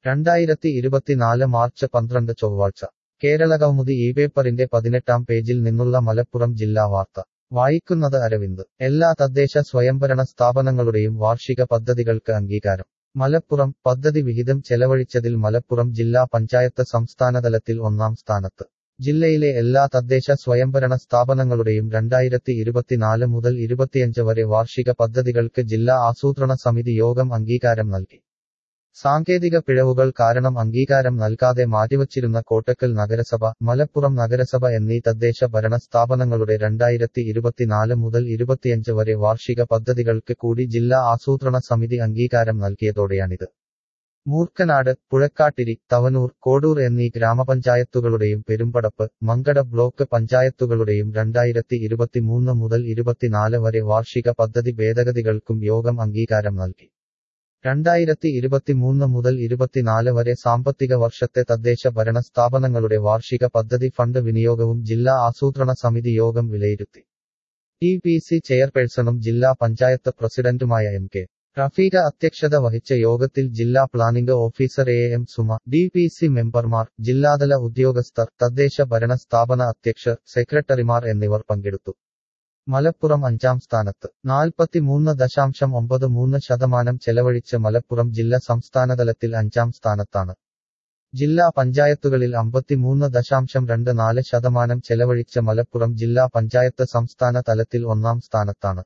രണ്ടായിരത്തി ഇരുപത്തിനാല് മാർച്ച് പന്ത്രണ്ട് ചൊവ്വാഴ്ച കേരളകൗമുദി ഈ പേപ്പറിന്റെ പതിനെട്ടാം പേജിൽ നിന്നുള്ള മലപ്പുറം ജില്ലാ വാർത്ത വായിക്കുന്നത് അരവിന്ദ് എല്ലാ തദ്ദേശ സ്വയംഭരണ സ്ഥാപനങ്ങളുടെയും വാർഷിക പദ്ധതികൾക്ക് അംഗീകാരം മലപ്പുറം പദ്ധതി വിഹിതം ചെലവഴിച്ചതിൽ മലപ്പുറം ജില്ലാ പഞ്ചായത്ത് സംസ്ഥാനതലത്തിൽ ഒന്നാം സ്ഥാനത്ത് ജില്ലയിലെ എല്ലാ തദ്ദേശ സ്വയംഭരണ സ്ഥാപനങ്ങളുടെയും രണ്ടായിരത്തി ഇരുപത്തിനാല് മുതൽ ഇരുപത്തിയഞ്ച് വരെ വാർഷിക പദ്ധതികൾക്ക് ജില്ലാ ആസൂത്രണ സമിതി യോഗം അംഗീകാരം നൽകി സാങ്കേതിക പിഴവുകൾ കാരണം അംഗീകാരം നൽകാതെ മാറ്റിവച്ചിരുന്ന കോട്ടക്കൽ നഗരസഭ മലപ്പുറം നഗരസഭ എന്നീ തദ്ദേശ ഭരണ സ്ഥാപനങ്ങളുടെ രണ്ടായിരത്തി ഇരുപത്തിനാല് മുതൽ ഇരുപത്തിയഞ്ച് വരെ വാർഷിക പദ്ധതികൾക്ക് കൂടി ജില്ലാ ആസൂത്രണ സമിതി അംഗീകാരം നൽകിയതോടെയാണിത് മൂർക്കനാട് പുഴക്കാട്ടിരി തവനൂർ കോഡൂർ എന്നീ ഗ്രാമപഞ്ചായത്തുകളുടെയും പെരുമ്പടപ്പ് മങ്കട ബ്ലോക്ക് പഞ്ചായത്തുകളുടെയും രണ്ടായിരത്തി ഇരുപത്തിമൂന്ന് മുതൽ ഇരുപത്തിനാല് വരെ വാർഷിക പദ്ധതി ഭേദഗതികൾക്കും യോഗം അംഗീകാരം നൽകി രണ്ടായിരത്തി ഇരുപത്തിമൂന്ന് മുതൽ ഇരുപത്തിനാല് വരെ സാമ്പത്തിക വർഷത്തെ തദ്ദേശ ഭരണ സ്ഥാപനങ്ങളുടെ വാർഷിക പദ്ധതി ഫണ്ട് വിനിയോഗവും ജില്ലാ ആസൂത്രണ സമിതി യോഗം വിലയിരുത്തി ടി പി സി ചെയർപേഴ്സണും ജില്ലാ പഞ്ചായത്ത് പ്രസിഡന്റുമായ എം കെ റഫീഖ അധ്യക്ഷത വഹിച്ച യോഗത്തിൽ ജില്ലാ planning officer A M Suma D P C മെമ്പർമാർ ജില്ലാതല ഉദ്യോഗസ്ഥർ തദ്ദേശ ഭരണ സ്ഥാപന അധ്യക്ഷർ സെക്രട്ടറിമാർ എന്നിവർ പങ്കെടുത്തു മലപ്പുറം അഞ്ചാം സ്ഥാനത്ത് നാൽപ്പത്തിമൂന്ന് ദശാംശം ഒമ്പത് മൂന്ന് ശതമാനം ചെലവഴിച്ച് മലപ്പുറം ജില്ല സംസ്ഥാനതലത്തിൽ അഞ്ചാം സ്ഥാനത്താണ് ജില്ലാ പഞ്ചായത്തുകളിൽ അമ്പത്തിമൂന്ന് ദശാംശം രണ്ട് നാല് ശതമാനം ചെലവഴിച്ച് മലപ്പുറം ജില്ലാ പഞ്ചായത്ത് സംസ്ഥാന തലത്തിൽ ഒന്നാം സ്ഥാനത്താണ്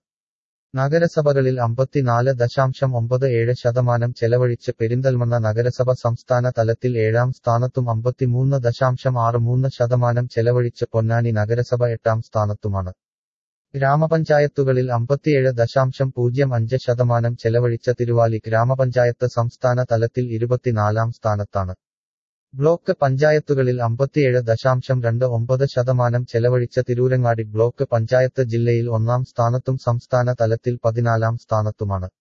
നഗരസഭകളിൽ അമ്പത്തിനാല് ദശാംശം ഒമ്പത് ഏഴ് ശതമാനം ചെലവഴിച്ച് പെരിന്തൽമണ്ണ നഗരസഭ സംസ്ഥാന തലത്തിൽ ഏഴാം സ്ഥാനത്തും അമ്പത്തിമൂന്ന് ദശാംശം ആറ് മൂന്ന് ശതമാനം ചെലവഴിച്ച് പൊന്നാനി നഗരസഭ എട്ടാം സ്ഥാനത്തുമാണ് ഗ്രാമപഞ്ചായത്തുകളിൽ അമ്പത്തിയേഴ് ദശാംശം പൂജ്യം അഞ്ച് ശതമാനം ചെലവഴിച്ച തിരുവാലി ഗ്രാമപഞ്ചായത്ത് സംസ്ഥാന തലത്തിൽ ഇരുപത്തിനാലാം സ്ഥാനത്താണ് ബ്ലോക്ക് പഞ്ചായത്തുകളിൽ അമ്പത്തിയേഴ് ദശാംശം രണ്ട് ഒമ്പത് ശതമാനം ചെലവഴിച്ച തിരൂരങ്ങാടി ബ്ലോക്ക് പഞ്ചായത്ത് ജില്ലയിൽ ഒന്നാം സ്ഥാനത്തും സംസ്ഥാന തലത്തിൽ പതിനാലാം സ്ഥാനത്തുമാണ്